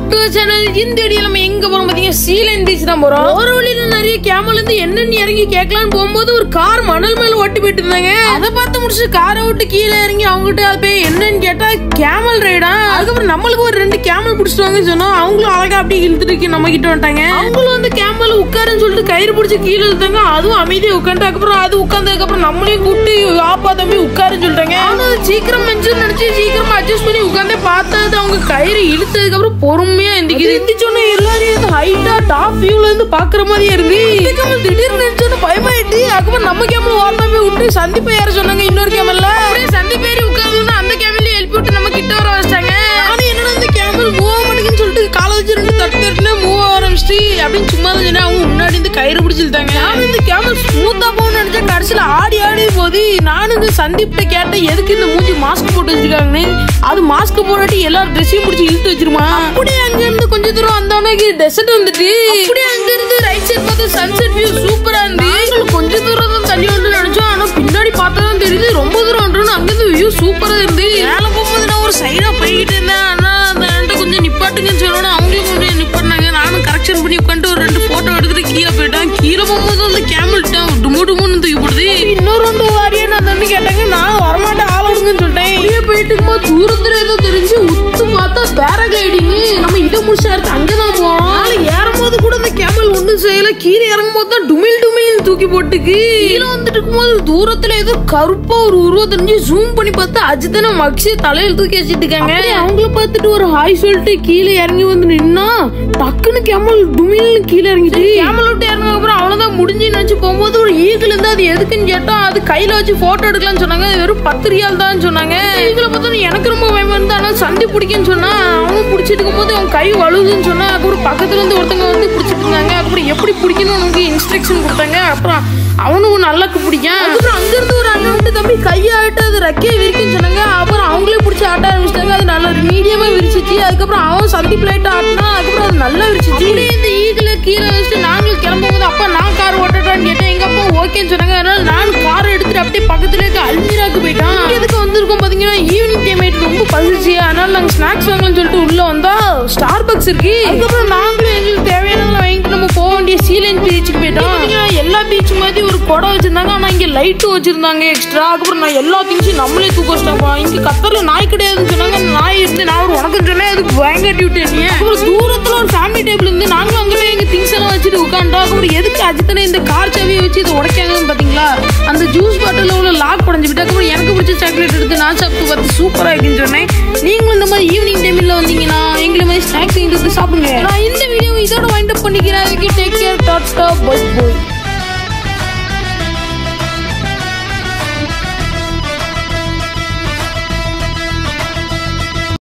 to channel இந்த video நம்ம எங்க போறோம் பாத்தீங்க சீலன் பீச் தான் போறோம் ஒரு வழியில நிறைய கேமல் இருந்து என்னென்ன இறங்கி கேட்கலாம்னு போகும்போது ஒரு கார் மணல் மேல ஓட்டி போயிட்டு இருந்தாங்க அதை பார்த்து முடிச்சு காரை விட்டு கீழே இறங்கி அவங்ககிட்ட அது போய் என்னன்னு கேட்டா கேமல் ரைடா அதுக்கப்புறம் நம்மளுக்கு ஒரு ரெண்டு கேமல் பிடிச்சிட்டு வாங்கன்னு சொன்னோம் அவங்களும் அழகா அப்படியே இழுத்துட்டு நம்ம கிட்ட வந்துட்டாங்க அவங்களும் வந்து கேமல் உட்காருன்னு சொல்லிட்டு கயிறு பிடிச்சி கீழே இழுத்தாங்க அதுவும் அமைதியா உட்காந்து அதுக்கப்புறம் அது உட்கார்ந்ததுக்கு அப்புறம் நம்மளையும் கூப்பிட்டு ஆப்பா தம்பி உட்காருன்னு சொல்லிட்டாங்க அவங்க அது சீக்கிரம் மெஞ்சு நினைச்சு சீக்கிரமா அட்ஜஸ்ட் பண்ணி உட்காந்து பார்த்தா அது அவங்க கயிறு இழுத்ததுக்கு அப்புறம் பொறுமையா எந்திக்குது எந்திரிச்சோன்னே எல்லாரையும் வந்து ஹைட்டா டாப் வியூல இருந்து பாக்குற மாதிரியே இருந்து கேமல் திடீர்னு நினைச்சோன்னு பயமாயிட்டு அதுக்கப்புறம் நம்ம கேமல் ஓரமா போய் விட்டு சந்திப்பை ஏற சொன்னாங்க இன்னொரு கேமல்ல அப்படியே சந்திப்பு ஏறி உட்காந்து அந்த கேமல்ல எழுப்பி விட்டு நம்ம கிட்ட வர வச்சிட்டாங்க நானும் என்னடா இந்த கேமல் மூவ் ஆக மாட்டேங்குன்னு சொல்லிட்டு காலை வச்சு ரெண்டு தட்டு தட்டுன்னு மூவ் ஆரம்பிச்சிட்டு அப்படின்னு சும்மா தான் சொன்னேன் அவங்க முன்னாடி இருந்து கயிறு பிடிச்சிருந்தாங்க நானும் இந்த கேமல் ஸ்மூத்தா போகணும்னு நினைச்சேன் கடைசியில ஆடி ஆடி போது நானும் இந்த சந்தீப்ட கேட்டேன் எதுக்கு இந்த மூஞ்சி மாஸ்க் போட்டு வச்சிருக்காங்கன்னு அது மாஸ்க் போடாட்டி எல்லாரும் ட்ரெஸ்ஸையும் பிடிச்சி இழுத்து வச்சிருமா அப்படியே அங்க இருந்து கொஞ்ச தூரம் வந்தோடனே டெசர்ட் வந்துட்டு அப்படியே அங்க இருந்து ரைட் சைடு பார்த்து சன்செட் வியூ சூப்பரா இருந்து நாங்களும் கொஞ்ச தூரம் தான் தள்ளி வந்து நினைச்சோம் ஆனா பின்னாடி பார்த்தா தான் தெரியுது ரொம்ப தூரம் வந்துடும் அங்க இருந்து வியூ சூப்பரா இருந்து மேல போகும்போது நான் ஒரு சைடா போய்கிட்டு இருந்தேன் ஆனா அந்த ரெண்டு கொஞ்சம் நிப்பாட்டுங்கன்னு சொல்லணும் அவங்களும் கொஞ்சம் நிப்பாட்டினாங்க நானும் கரெக்ஷன் பண்ணி உட்காந்து ஒரு ரெண்டு போட்டோ எடுத்துட்டு கீழே போயிட்டேன் கீழே போகும்போது அந்த கேமல் டுமு டுமுன்னு தூக்கி போடுது இன்னொரு வந்து வாரியா நான் வந்து கேட்டாங்க நான் வரமாட்டேன் ஆள் விடுங்கன்னு சொல்லிட்டேன் அப்படியே போயிட்டு இருக்கும்போது தூரத்துல ஏதோ தெரிஞ்சு உத்து பார்த்தா பேராகிளைடிங் நம்ம இதை முடிச்சா அடுத்து அங்கதான் போறோம் ஆளு ஏறும்போது கூட இந்த கேமல் ஒண்ணும் செய்யல கீழே இறங்கும் போது தான் டுமில் டுமில் தூக்கி போட்டுக்கு கீழே வந்துட்டு இருக்கும்போது தூரத்துல ஏதோ கருப்பா ஒரு உருவம் தெரிஞ்சு ஜூம் பண்ணி பார்த்தா அஜித்தனை மக்சி தலையில தூக்கி வச்சிட்டு இருக்காங்க அவங்கள பார்த்துட்டு ஒரு ஹாய் சொல்லிட்டு கீழே இறங்கி வந்து நின்னா டக்குன்னு கேமல் டுமில்னு கீழே இறங்கிட்டு கேமல் விட்டு இறங்க அப்புறம் அவ்வளவுதான் முடிஞ்சு நினைச்சு போகும்போது ஒரு ஈகிள் இருந்து அது எதுக்குன்னு கேட்டா அது கையில வச்சு போட்டோ எடுக்கலாம்னு சொன்னாங்க அது வெறும் பத்து ரியால் தான் சொன்னாங்க ஈகிளை பார்த்தா எனக்கு ரொம்ப பயமா இருந்தா ஆனா சந்தி பிடிக்குன்னு சொன்னா அவன் பிடிச்சிட்டு இருக்கும்போது அவன் கை வழுகுதுன்னு சொன்னா அதுக்கப்புறம் பக்கத்துல இருந்து ஒருத்தங்க வந்து பிடிச்சிட்டு இருந்தாங்க அதுக்கப்புறம் எப்படி பிடிக்கணும் உனக்கு இன்ஸ்ட்ரக்ஷன் கொடுத்தாங்க அப்புறம் அவனும் நல்லாக்கு பிடிக்கும் அதுக்கப்புறம் அங்க இருந்து ஒரு அண்ணன் வந்து தம்பி கையாட்டு அது ரெக்கையை விரிக்குன்னு சொன்னாங்க அப்புறம் அவங்களே பிடிச்சி ஆட்ட ஆரம்பிச்சிட்டாங்க அது நல்லா மீடியமா விரிச்சிச்சு அதுக்கப்புறம் அவன் சந்தி பிளேட் ஆட்டினா அதுக்கப்புறம் அது நல்லா விரிச்சிச்சு அப்படியே இந்த ஈகிள கீழே வச்சுட்டு நாங்களும் கிளம்பும்போது அப்பா நான் கார் ஓட்டட்டான்னு கேட்டேன் எங்க அப்பா ஓகேன்னு சொன்னாங்க அதனால நான் கார் எடுத்துட்டு அப்படியே பக்கத்துல இருக்க அல்மீராக்கு போயிட்டான் இங்க எதுக்கு வந்திருக்கோம் பாத்தீங்கன்னா ஈவினிங் டைம் ஆயிட்டு ரொம்ப பசிச்சு அதனால நாங்க ஸ்நாக்ஸ் வாங்கலாம்னு சொல்லிட்டு உள்ள வந்தா ஸ்டார் பக்ஸ் இருக்கு அதுக்கப்புறம் நாங்களும் எங்களுக்கு தேவையானதெல்லாம் வாங்கிட்டு நம்ம போக வேண்டிய சீலைன் பீச்சுக்கு போயிட்டோம் பாத்தீங்கன்னா எல்லா பீச் மாதிரி ஒரு குடம் வச்சிருந்தாங்க ஆனா இங்க லைட்டும் வச்சிருந்தாங்க எக்ஸ்ட்ரா அதுக்கப்புறம் நான் எல்லா திங்ஸையும் நம்மளே தூக்க வச்சிட்டோம்ப்பா இங்க கத்தர்ல நாய் கிடையாதுன்னு சொன்னாங்க அந்த நாய் இருந்து நான் ஒரு உனக்கு சொன்னேன் அதுக்கு பயங்கட்டி விட்டேன் அப்புறம் தூரத்துல ஒரு ஃபேமிலி டேபிள் இருந்து நாங்களும் அங்கே போய் எங்க திங்ஸ் எல்லாம் வச்சுட்டு உட்காந்தோம் அப்புறம் எதுக்கு அஜித்தனை இந்த கார் சாவியை வச்சு இதை உடைக்காங்கன்னு பாத்தீங்களா அந்த ஜூஸ் பாட்டில் உள்ள லாக் உடஞ்சு விட்டு அதுக்கப்புறம் எனக்கு பிடிச்ச சாக்லேட் எடுத்து நான் சாப்பிட்டு பார்த்து சூப்பரா இருக்குன்னு சொன்னேன் நீங்களும் இந்த மாதிரி ஈவினிங் டைம்ல வந்தீங்கன்னா எங்களை மாதிரி ஸ்நாக்ஸ் எடுத்து சாப்பிடுங்க நான் இந்த வீடியோ இதோட வைண்ட் அப் பண்ணிக்கிறேன் அதுக்கு டேக் கேர் டாட்டா பை பாய்